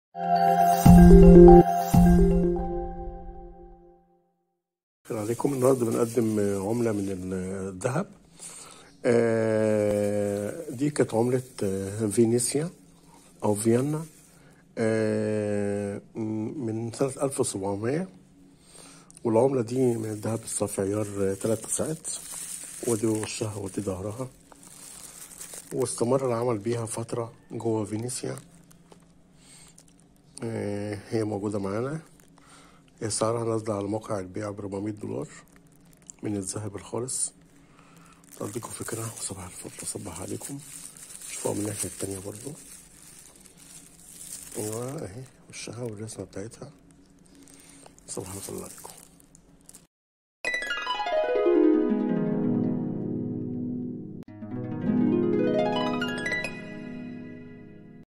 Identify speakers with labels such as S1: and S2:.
S1: السلام عليكم النهارده بنقدم عملة من الذهب آه، دي كانت عملة آه، فينيسيا أو فيينا آه، من سنة 1700 والعملة دي من الذهب الصافي عيار تلات ساعات ودي وشها ودي ظهرها واستمر العمل بيها فترة جوه فينيسيا هي موجودة معانا هي سعرها نازلة على موقع البيع بربعمية دولار من الذهب الخالص أديكم فكرة وصباح الفل صباح عليكم شوفوها من الناحية التانية برضو أيوة أهي وشها والرسمة بتاعتها صباح الفل عليكم